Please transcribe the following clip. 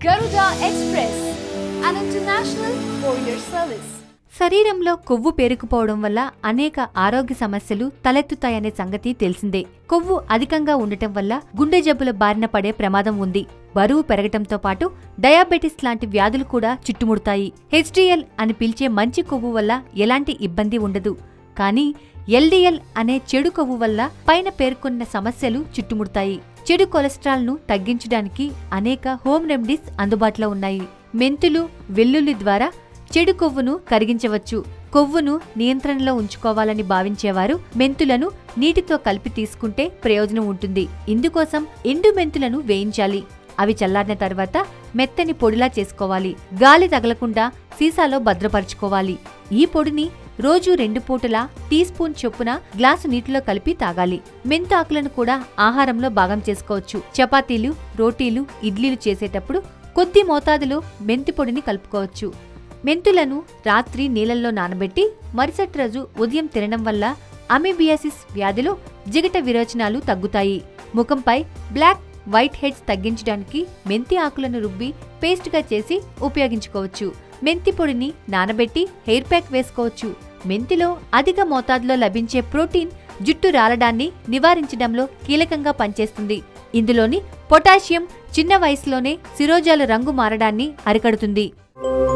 Garuda Express, an international courier service. శరీరంలో కొవ్వు పేరుకుపోవడం వల్ల అనేక ఆరోగ్య సమస్యలు తలెత్తుతాయనే సంగతి తెలిసిందే కొవ్వు అధికంగా ఉండటం వల్ల గుండె జబ్బుల బారిన పడే ప్రమాదం ఉంది బరువు పెరగటంతో పాటు డయాబెటిస్ లాంటి వ్యాధులు కూడా చుట్టుముడతాయి హెచ్డిఎల్ అని పిలిచే మంచి కొవ్వు వల్ల ఎలాంటి ఇబ్బంది ఉండదు కానీ ఎల్డిఎల్ అనే చెడు కొవ్వు వల్ల పైన పేర్కొన్న సమస్యలు చుట్టుముడతాయి చెడు కొలెస్ట్రాల్ ను తగ్గించడానికి అనేక హోమ్ రెమెడీస్ అందుబాటులో ఉన్నాయి మెంతులు వెల్లుల్లి ద్వారా చెడు కొవ్వును కరిగించవచ్చు కొవ్వును నియంత్రణలో ఉంచుకోవాలని భావించేవారు మెంతులను నీటితో కలిపి తీసుకుంటే ప్రయోజనం ఉంటుంది ఇందుకోసం ఎండు మెంతులను వేయించాలి అవి చల్లారిన తర్వాత మెత్తని పొడిలా చేసుకోవాలి గాలి తగలకుండా సీసాలో భద్రపరచుకోవాలి ఈ పొడిని రోజు రెండు పూటలా టీ స్పూన్ చొప్పున గ్లాసు నీటిలో కలిపి తాగాలి మెంతు ఆకులను కూడా ఆహారంలో భాగం చేసుకోవచ్చు చపాతీలు రోటీలు ఇడ్లీలు చేసేటప్పుడు కొద్ది మోతాదులో మెంతి పొడిని కలుపుకోవచ్చు మెంతులను రాత్రి నీళ్ళల్లో నానబెట్టి మరుసటి రోజు ఉదయం తినడం వల్ల అమీబియాసిస్ వ్యాధిలో జిగట విరోచనాలు తగ్గుతాయి ముఖంపై బ్లాక్ వైట్ హెడ్స్ తగ్గించడానికి మెంతి ఆకులను రుబ్బి పేస్ట్గా చేసి ఉపయోగించుకోవచ్చు మెంతి పొడిని నానబెట్టి హెయిర్ ప్యాక్ వేసుకోవచ్చు మెంతిలో అధిక మోతాదులో లభించే ప్రోటీన్ జుట్టు రాలడాన్ని నివారించడంలో కీలకంగా పనిచేస్తుంది ఇందులోని పొటాషియం చిన్న వయసులోనే శిరోజాల రంగు మారడాన్ని అరికడుతుంది